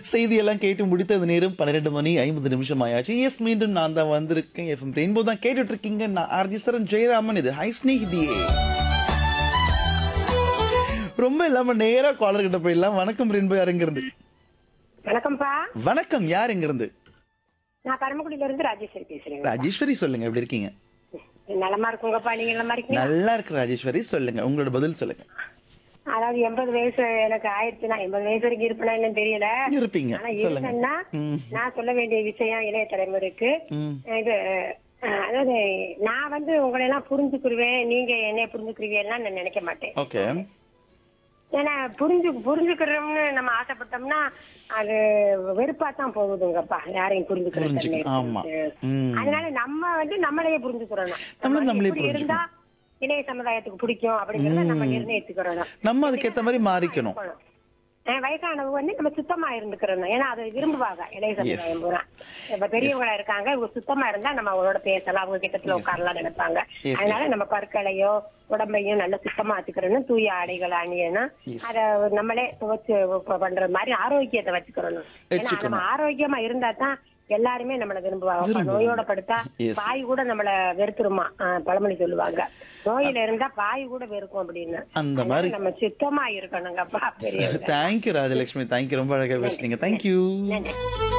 செய்தியெல்லாம் கேட்டு முடித்தது நேரம் பன்னிரெண்டு மணி ஐம்பது நிமிஷம் ஆயாச்சு எஸ் மீண்டும் நான் தான் வந்திருக்கேன் எஃப்எம் ரெயின்போ தான் கேட்டுட்டு இருக்கீங்க நான் ஆர்ஜிஸ்வரன் ஜெயராமன் இது ஹை ஸ்னேகிதியே ரொம்ப இல்லாம நேரா காலர் கிட்ட போயிடலாம் வணக்கம் ரெயின்போ யார் எங்க இருந்து வணக்கம்ப்பா வணக்கம் யார் எங்க இருந்து நான் பரமக்குடியில இருந்து ராஜேஸ்வரி பேசுறேங்க ராஜேஸ்வரி சொல்லுங்க எப்படி இருக்கீங்க நலமா இருக்குங்கப்பா நீங்க நலமா இருக்கீங்க நல்லா இருக்கு ராஜேஸ்வரி சொல்லுங்க உங்களோட பதில் சொல்லுங்க அதாவது எண்பது வயசு எனக்கு ஆயிடுச்சுன்னா எண்பது வயசு வரைக்கும் இருப்பேனா என்னன்னு தெரியல இருப்பீங்க ஆனா சொல்லுங்க இருக்கேன்னா ம். நான் சொல்ல வேண்டிய விஷயம் இளைய தலைமுறைக்கு ம். இது அஹ், அதாவது நான் வந்து உங்களை எல்லாம் புரிஞ்சுக்கிருவேன் நீங்க என்னைய புரிஞ்சுக்கிருவீங்கன்னா நான் நினைக்க மாட்டேன் ஓகே ஏன்னா புரிஞ்சு புரிஞ்சுக்கிறோம்னு நம்ம ஆசைப்பட்டோம்னா அது வெறுப்பா தான் போகுதுங்கப்பா யாரையும் புரிஞ்சுக்கிற புரிஞ்சுக்க- தன்மை ஆமா. இருக்கு. ம். அதனால நம்ம வந்து நம்மளையே புரிஞ்சுக்கிறோம் நம்மள நம்மளே இப்படி இருந்தா இளைய சமுதாயத்துக்கு பிடிக்கும் அப்படிங்கறத நம்ம நிர்ணயித்துக்கிறோம் நம்ம அதுக்கேத்த மாதிரி மாறிக்கணும் அஹ் வயசானவங்க வந்து நம்ம சுத்தமா இருந்துக்கிறோம் ஏன்னா அதை விரும்புவாங்க இளைய சமுதாயம் பூரா இப்ப பெரியவங்களா இருக்காங்க இவங்க சுத்தமா இருந்தா நம்ம அவங்களோட பேசலாம் அவங்க கிட்டத்துல உட்காரலாம் நினைப்பாங்க Yes, அதனால நம்ம பற்களையோ உடம்பையும் நல்ல சுத்தமா வச்சுக்கிறோம் தூய ஆடைகள் அணியணும் Yes. அத நம்மளே துவச்சு பண்ற மாதிரி ஆரோக்கியத்தை வச்சுக்கிறோம் ஏன்னா வச்சுக்கணும். நம்ம ஆரோக்கியமா இருந்தா தான் எல்லாருமே நம்மள விரும்புவாங்க அப்ப விரும்புவாங்க. நோயோட படுத்தா Yes. பாய் கூட நம்மள வெறுத்துருமா அஹ் பழமொழி சொல்லுவாங்க நோயில இருந்தா பாய் கூட வெறுக்கும் அப்படின்னு அந்த அதனால மாதிரி. நம்ம சுத்தமா இருக்கணுங்கப்பா பெரியவங்க தேங்க்யூ ராஜலட்சுமி தேங்க்யூ ரொம்ப அழகா பேசுனீங்க தேங்க்யூ நன்றி.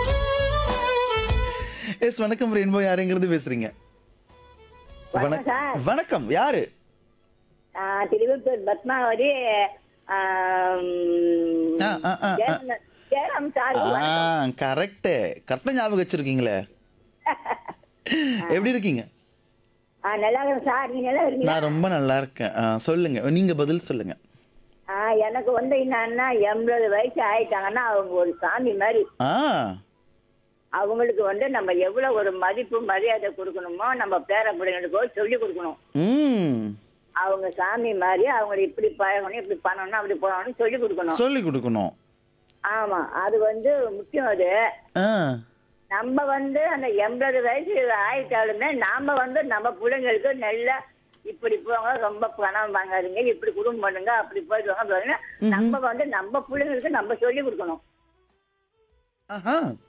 எஸ் வணக்கம் ரெயின்போ யாருங்கிறது பேசுறீங்க வணக்கம் வணக்கம் யாரு ஆஹ் திருவத்தூர் பத்மாவதி ஆம், ஆ, ஆ, ஆ, ஆ. ஜெயராம் ஜெயராம் சார் ஆ கரெக்ட் கரெக்டா ஞாபகம் வச்சிருக்கீங்களே எப்படி இருக்கீங்க ஆ, நல்லா இருக்கேன் சார் நீங்க நல்லா இருக்கீங்க நான் ரொம்ப நல்லா இருக்கேன் ஆ, சொல்லுங்க நீங்க பதில் சொல்லுங்க ஆ, எனக்கு வந்து என்னன்னா எண்பது வயசு ஆயிட்டாங்கன்னா அவங்க ஒரு சாமி மாதிரி ஆ அவங்களுக்கு வந்து நம்ம எவ்வளவு ஒரு மதிப்பு மரியாதை கொடுக்கணுமோ நம்ம பேர பிள்ளைங்களுக்கோ சொல்லி கொடுக்கணும் ம் அவங்க சாமி மாதிரி அவங்களை இப்படி பழகணும் இப்படி பண்ணணும் அப்படி போகணும்னு சொல்லி கொடுக்கணும் சொல்லி கொடுக்கணும் ஆமா அது வந்து முக்கியம் அது ஆ நம்ம வந்து அந்த எண்பது வயசு ஆயிட்டாலுமே நாம வந்து நம்ம பிள்ளைங்களுக்கு நல்ல இப்படி போங்க ரொம்ப பணம் வாங்காதீங்க இப்படி குடும்பம் பண்ணுங்க அப்படி போயிட்டு வாங்க அப்படி வாங்க. நம்ம வந்து நம்ம பிள்ளைங்களுக்கு நம்ம சொல்லி கொடுக்கணும் ஆஹா